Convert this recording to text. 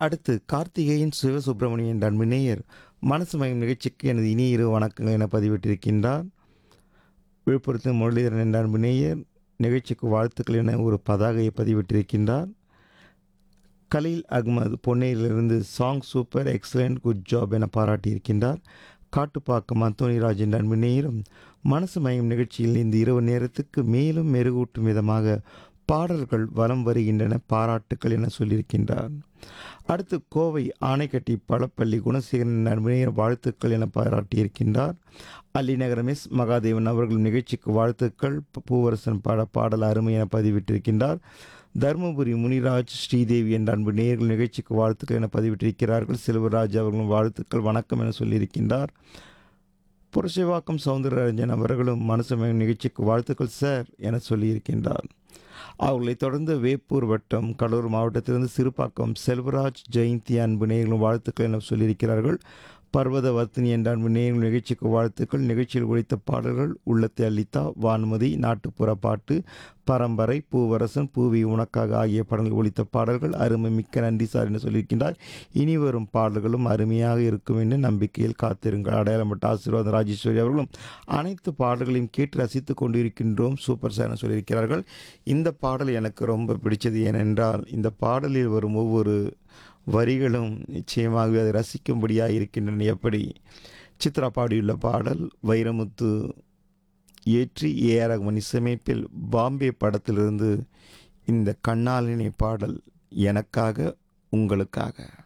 அடுத்து கார்த்திகேயன் சிவசுப்பிரமணியன் அன்பு நேயர் மனசு மயம் நிகழ்ச்சிக்கு எனது இனிய இரு வணக்கங்கள் என பதிவிட்டிருக்கின்றார் விழுப்புரத்து முரளிதரன் என்ற அன்பு நேயர் நிகழ்ச்சிக்கு வாழ்த்துக்கள் என ஒரு பதாகையை பதிவிட்டிருக்கின்றார் கலீல் அகமது பொன்னேரிலிருந்து song super excellent good job என பாராட்டியிருக்கின்றார் காட்டுப்பாக்கம் அந்தோனி ராஜன் அன்பு நேயரும் மனசு மயம் நிகழ்ச்சியில் இந்த இரவு நேரத்துக்கு மேலும் மெருகூட்டும் விதமாக பாடல்கள் வலம் வருகின்றன பாராட்டுக்கள் என சொல்லியிருக்கின்றார் அடுத்து கோவை ஆணைக்கட்டி பழப்பள்ளி குணசேகரன் நண்பனையர் வாழ்த்துக்கள் என பாராட்டியிருக்கின்றார் அல்லிநகரம் எஸ் மகாதேவன் அவர்கள் நிகழ்ச்சிக்கு வாழ்த்துக்கள் ப- பூவரசன் பாட பாடல் அருமை என பதிவிட்டிருக்கின்றார் தருமபுரி முனிராஜ் ஸ்ரீதேவி என்ற அன்பு நேயர்கள் நிகழ்ச்சிக்கு வாழ்த்துக்கள் என பதிவிட்டிருக்கிறார்கள் செல்வராஜ் அவர்களும் வாழ்த்துக்கள் வணக்கம் என சொல்லியிருக்கின்றார் புரட்சிவாக்கம் சவுந்தரராஜன் அவர்களும் மனசமயம் நிகழ்ச்சிக்கு வாழ்த்துக்கள் சார் என சொல்லியிருக்கின்றார் அவர்களைத் தொடர்ந்து வேப்பூர் வட்டம் கடலூர் மாவட்டத்திலிருந்து சிறுபாக்கம் செல்வராஜ் ஜெயந்தி அன்பு நேயர்களும் வாழ்த்துக்கள் என சொல்லியிருக்கிறார்கள் பர்வத வர்த்தினி என்ற அன்பு நேயர்கள் நிகழ்ச்சிக்கு வாழ்த்துக்கள் நிகழ்ச்சியில் ஒழித்த பாடல்கள் உள்ளத்தை அளித்தா வான்மதி நாட்டுப்புற பாட்டு பரம்பரை பூவரசன் பூவி உனக்காக ஆகிய படங்கள் ஒழித்த பாடல்கள் அருமை மிக்க நன்றி சார் என்று சொல்லியிருக்கின்றார் இனி வரும் பாடல்களும் அருமையாக இருக்கும் என்று நம்பிக்கையில் காத்திருங்கள் அடையாளப்பட்ட ஆசீர்வாதம் ராஜேஸ்வரி அவர்களும் அனைத்து பாடல்களையும் கேட்டு ரசித்து கொண்டிருக்கின்றோம் சூப்பர் சார் என சொல்லியிருக்கிறார்கள் இந்த பாடல் எனக்கு ரொம்ப பிடிச்சது ஏனென்றால் இந்த பாடலில் வரும் ஒவ்வொரு வரிகளும் நிச்சயமாகவே அதை ரசிக்கும்படியாக இருக்கின்றன எப்படி சித்ரா பாடியுள்ள பாடல் வைரமுத்து ஏற்றி ஏஆர் ரகுமான் இசையமைப்பில் பாம்பே படத்திலிருந்து இந்த கண்ணாலினி பாடல் எனக்காக உங்களுக்காக